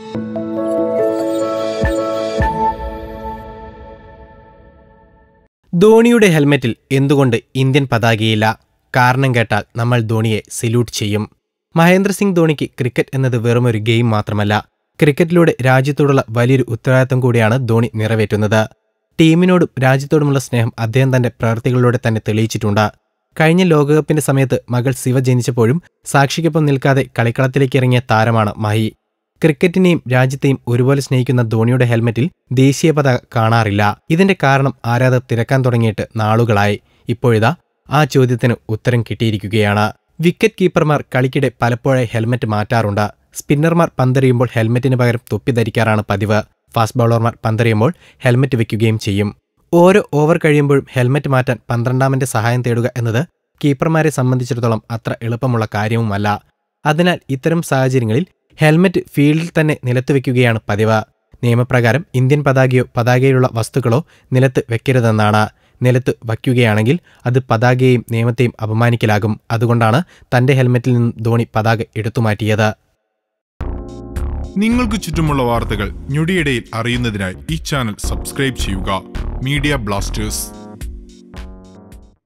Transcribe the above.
ധോണിയുടെ ഹെൽമെറ്റിൽ എന്തുകൊണ്ട് ഇന്ത്യൻ പതാകയില്ല കാരണം കേട്ടാൽ നമ്മൾ ധോണിയെ സല്യൂട്ട് ചെയ്യും മഹേന്ദ്ര സിംഗ് ധോണിക്ക് ക്രിക്കറ്റ് എന്നത് വെറുമൊരു ഗെയിം മാത്രമല്ല ക്രിക്കറ്റിലൂടെ രാജ്യത്തോടുള്ള വലിയൊരു ഉത്തരവാദിത്തം കൂടിയാണ് ധോണി നിറവേറ്റുന്നത് ടീമിനോടും രാജ്യത്തോടുമുള്ള സ്നേഹം അദ്ദേഹം തന്റെ പ്രവൃത്തികളിലൂടെ തന്നെ തെളിയിച്ചിട്ടുണ്ട് കഴിഞ്ഞ ലോകകപ്പിന്റെ സമയത്ത് മകൾ ശിവ ജനിച്ചപ്പോഴും സാക്ഷിക്കൊപ്പം നിൽക്കാതെ കളിക്കളത്തിലേക്ക് ഇറങ്ങിയ താരമാണ് മഹി ക്രിക്കറ്റിനെയും രാജ്യത്തെയും ഒരുപോലെ സ്നേഹിക്കുന്ന ധോണിയുടെ ഹെൽമെറ്റിൽ ദേശീയ പതാക കാണാറില്ല ഇതിന്റെ കാരണം ആരാധകർ തിരക്കാൻ തുടങ്ങിയിട്ട് നാളുകളായി ഇപ്പോഴിതാ ആ ചോദ്യത്തിന് ഉത്തരം കിട്ടിയിരിക്കുകയാണ് വിക്കറ്റ് കീപ്പർമാർ കളിക്കിടെ പലപ്പോഴായി ഹെൽമെറ്റ് മാറ്റാറുണ്ട് സ്പിന്നർമാർ പന്തെറിയുമ്പോൾ ഹെൽമെറ്റിന് പകരം തൊപ്പി ധരിക്കാറാണ് പതിവ് ഫാസ്റ്റ് ബൗളർമാർ പന്തെറിയുമ്പോൾ ഹെൽമെറ്റ് വെക്കുകയും ചെയ്യും ഓരോ ഓവർ കഴിയുമ്പോഴും ഹെൽമെറ്റ് മാറ്റാൻ പന്ത്രണ്ടാമന്റെ സഹായം തേടുക എന്നത് കീപ്പർമാരെ സംബന്ധിച്ചിടത്തോളം അത്ര എളുപ്പമുള്ള കാര്യവുമല്ല അതിനാൽ ഇത്തരം സാഹചര്യങ്ങളിൽ ഹെൽമെറ്റ് ഫീൽഡിൽ തന്നെ നിലത്ത് വെക്കുകയാണ് പതിവ് നിയമപ്രകാരം ഇന്ത്യൻ പതാകയോ പതാകയിലുള്ള വസ്തുക്കളോ നിലത്ത് വെക്കരുതെന്നാണ് നിലത്ത് വയ്ക്കുകയാണെങ്കിൽ അത് പതാകയെയും നിയമത്തെയും അപമാനിക്കലാകും അതുകൊണ്ടാണ് തന്റെ ഹെൽമെറ്റിൽ നിന്നും ധോണി പതാക എടുത്തുമാറ്റിയത് നിങ്ങൾക്ക് ചുറ്റുമുള്ള വാർത്തകൾ ഞൊടിയിടയിൽ അറിയുന്നതിനായി ഈ ചാനൽ സബ്സ്ക്രൈബ് ചെയ്യുക മീഡിയ ബ്ലാസ്റ്റേഴ്സ്